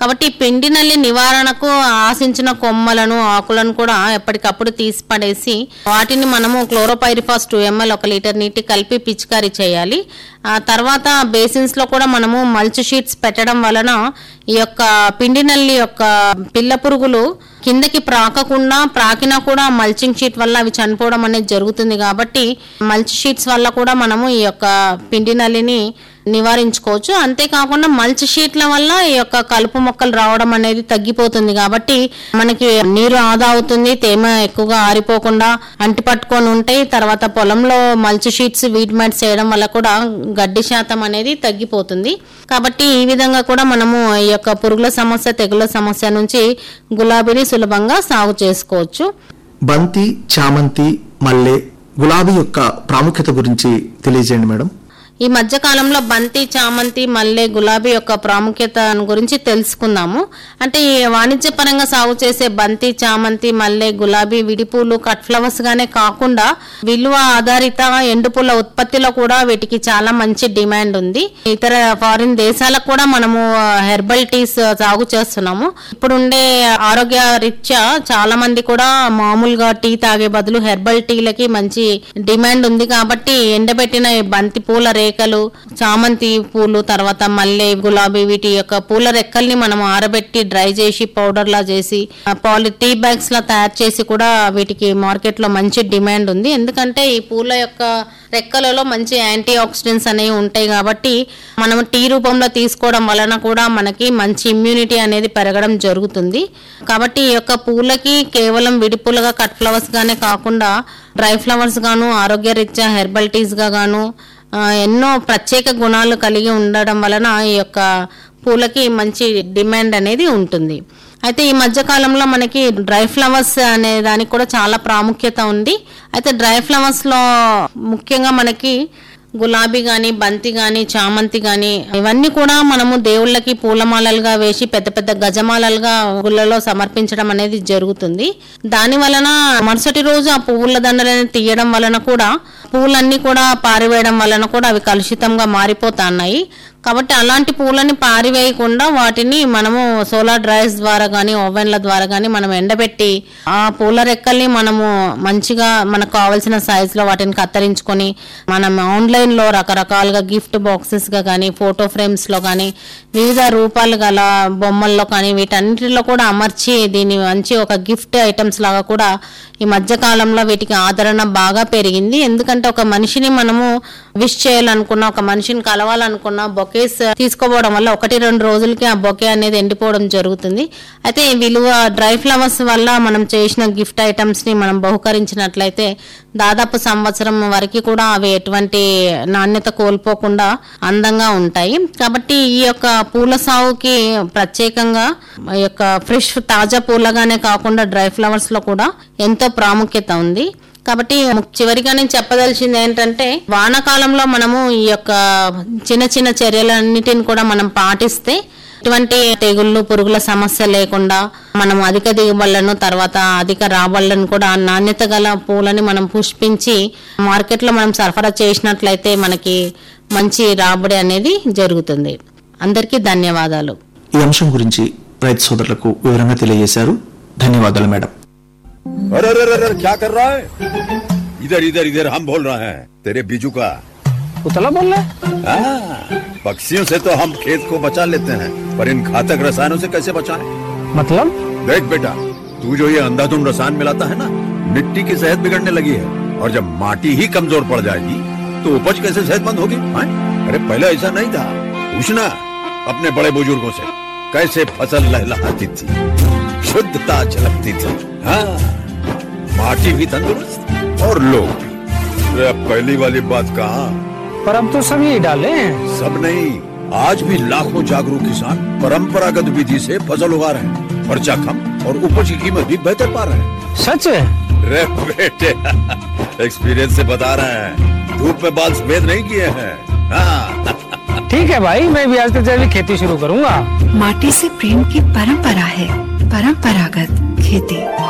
కాబట్టి ఈ పిండి నల్లి నివారణకు ఆశించిన కొమ్మలను ఆకులను కూడా ఎప్పటికప్పుడు తీసి పడేసి వాటిని మనము క్లోరోపైరిఫాస్ టూ ఎంఎల్ ఒక లీటర్ నీటి కలిపి పిచికారీ చేయాలి ఆ తర్వాత బేసిన్స్ లో కూడా మనము మల్చ్ షీట్స్ పెట్టడం వలన ఈ యొక్క పిండి నల్లి యొక్క పిల్ల పురుగులు కిందకి ప్రాకకుండా ప్రాకినా కూడా మల్చింగ్ షీట్ వల్ల అవి చనిపోవడం అనేది జరుగుతుంది కాబట్టి మల్చ్ షీట్స్ వల్ల కూడా మనము ఈ యొక్క పిండి నల్లిని నివారించుకోవచ్చు అంతేకాకుండా మల్చ్ షీట్ల వల్ల ఈ యొక్క కలుపు మొక్కలు రావడం అనేది తగ్గిపోతుంది కాబట్టి మనకి నీరు ఆదా అవుతుంది తేమ ఎక్కువగా ఆరిపోకుండా అంటి పట్టుకొని ఉంటాయి తర్వాత పొలంలో మల్చ్ షీట్స్ వీట్ మ్యాట్స్ చేయడం వల్ల కూడా గడ్డి శాతం అనేది తగ్గిపోతుంది కాబట్టి ఈ విధంగా కూడా మనము ఈ యొక్క పురుగుల సమస్య తెగుల సమస్య నుంచి గులాబీని సులభంగా సాగు చేసుకోవచ్చు బంతి చామంతి మల్లె గులాబీ యొక్క ప్రాముఖ్యత గురించి తెలియజేయండి మేడం ఈ మధ్య కాలంలో బంతి చామంతి మల్లె గులాబీ యొక్క ప్రాముఖ్యత గురించి తెలుసుకుందాము అంటే ఈ వాణిజ్యపరంగా సాగు చేసే బంతి చామంతి మల్లె గులాబీ విడిపూలు కట్ ఫ్లవర్స్ గానే కాకుండా విలువ ఆధారిత ఎండుపూల ఉత్పత్తిలో కూడా వీటికి చాలా మంచి డిమాండ్ ఉంది ఇతర ఫారిన్ దేశాలకు కూడా మనము హెర్బల్ టీస్ సాగు చేస్తున్నాము ఇప్పుడు ఉండే ఆరోగ్య రీత్యా చాలా మంది కూడా మామూలుగా టీ తాగే బదులు హెర్బల్ టీలకి మంచి డిమాండ్ ఉంది కాబట్టి ఎండబెట్టిన ఈ బంతి పూల రేఖలు చామంతి పూలు తర్వాత మల్లె గులాబీ వీటి యొక్క పూల రెక్కల్ని మనం ఆరబెట్టి డ్రై చేసి పౌడర్ లా చేసి ఆ పాలి టీ బ్యాగ్స్ లా తయారు చేసి కూడా వీటికి మార్కెట్ లో మంచి డిమాండ్ ఉంది ఎందుకంటే ఈ పూల యొక్క రెక్కలలో మంచి యాంటీ ఆక్సిడెంట్స్ అనేవి ఉంటాయి కాబట్టి మనం టీ రూపంలో తీసుకోవడం వలన కూడా మనకి మంచి ఇమ్యూనిటీ అనేది పెరగడం జరుగుతుంది కాబట్టి ఈ యొక్క పూలకి కేవలం విడిపూలుగా కట్ ఫ్లవర్స్ గానే కాకుండా డ్రై ఫ్లవర్స్ గాను ఆరోగ్యరీత్యా హెర్బల్ టీస్ గా గాను ఆ, ఎన్నో ప్రత్యేక గుణాలు కలిగి ఉండడం వలన ఈ యొక్క పూలకి మంచి డిమాండ్ అనేది ఉంటుంది అయితే ఈ మధ్య కాలంలో మనకి డ్రై ఫ్లవర్స్ అనే దానికి కూడా చాలా ప్రాముఖ్యత ఉంది అయితే డ్రై ఫ్లవర్స్ లో ముఖ్యంగా మనకి గులాబీ గాని బంతి గాని చామంతి గాని ఇవన్నీ కూడా మనము దేవుళ్ళకి పూలమాలలుగా వేసి పెద్ద పెద్ద గజమాలలుగా గుళ్ళలో సమర్పించడం అనేది జరుగుతుంది దాని వలన మరుసటి రోజు ఆ పువ్వుల దండలని తీయడం వలన కూడా పూలన్నీ కూడా పారివేయడం వలన కూడా అవి కలుషితంగా మారిపోతున్నాయి కాబట్టి అలాంటి పూలని పారివేయకుండా వాటిని మనము సోలార్ డ్రైస్ ద్వారా కానీ ఓవెన్ల ద్వారా కానీ మనం ఎండబెట్టి ఆ పూల రెక్కల్ని మనము మంచిగా మనకు కావాల్సిన సైజ్ లో వాటిని కత్తిరించుకొని మనం ఆన్లైన్ లో రకరకాలుగా గిఫ్ట్ బాక్సెస్ గా కానీ ఫోటో ఫ్రేమ్స్ లో కానీ వివిధ రూపాలు గల బొమ్మల్లో కానీ వీటన్నిటిలో కూడా అమర్చి దీన్ని మంచి ఒక గిఫ్ట్ ఐటమ్స్ లాగా కూడా ఈ మధ్య కాలంలో వీటికి ఆదరణ బాగా పెరిగింది ఎందుకంటే ఒక మనిషిని మనము విష్ చేయాలనుకున్నా ఒక మనిషిని కలవాలనుకున్నా బొకేస్ తీసుకోవడం వల్ల ఒకటి రెండు రోజులకి ఆ బొకే అనేది ఎండిపోవడం జరుగుతుంది అయితే ఈ విలువ డ్రై ఫ్లవర్స్ వల్ల మనం చేసిన గిఫ్ట్ ఐటమ్స్ ని మనం బహుకరించినట్లయితే దాదాపు సంవత్సరం వరకు కూడా అవి ఎటువంటి నాణ్యత కోల్పోకుండా అందంగా ఉంటాయి కాబట్టి ఈ యొక్క పూల సాగుకి ప్రత్యేకంగా ఈ యొక్క ఫ్రెష్ తాజా పూలగానే కాకుండా డ్రై ఫ్లవర్స్ లో కూడా ఎంతో ప్రాముఖ్యత ఉంది కాబట్టి చివరిగా నేను చెప్పదలిచింది ఏంటంటే వానాకాలంలో మనము ఈ యొక్క చిన్న చిన్న చర్యలన్నిటిని కూడా మనం పాటిస్తే ఇటువంటి తెగుళ్ళు పురుగుల సమస్య లేకుండా మనం అధిక దిగుబడులను తర్వాత అధిక రాబడులను కూడా నాణ్యత గల పూలని మనం పుష్పించి మార్కెట్లో మనం సరఫరా చేసినట్లయితే మనకి మంచి రాబడి అనేది జరుగుతుంది అందరికీ ధన్యవాదాలు ఈ అంశం గురించి రైతు సోదరులకు వివరంగా తెలియజేశారు ధన్యవాదాలు మేడం अरे अरे अरे अरे, क्या कर रहा है इधर इधर इधर हम बोल रहे हैं तेरे बीजू का उतला बोल रहा है हाँ, पक्षियों से तो हम खेत को बचा लेते हैं पर इन घातक रसायनों से कैसे बचाएं? मतलब देख बेटा तू जो ये अंधाधुंध रसायन मिलाता है ना मिट्टी की सेहत बिगड़ने लगी है और जब माटी ही कमजोर पड़ जाएगी तो उपज कैसे सेहतमंद होगी हाँ? अरे पहले ऐसा नहीं था पूछना अपने बड़े बुजुर्गों से कैसे फसल लहलहाती थी शुद्धता झलकती थी हाँ माटी भी तंदुरुस्त और लोग भी अरे अब पहली वाली बात कहाँ पर अब तो सब यही डाले हैं सब नहीं आज भी लाखों जागरूक किसान परंपरागत विधि से फसल उगा रहे हैं खर्चा कम और उपज की कीमत भी बेहतर पा रहे हैं सच है रे बेटे एक्सपीरियंस से बता रहे हैं धूप में बाल सफेद नहीं किए हैं हाँ ठीक है भाई मैं भी आज से जैविक खेती शुरू करूंगा माटी से प्रेम की परंपरा है परंपरागत खेती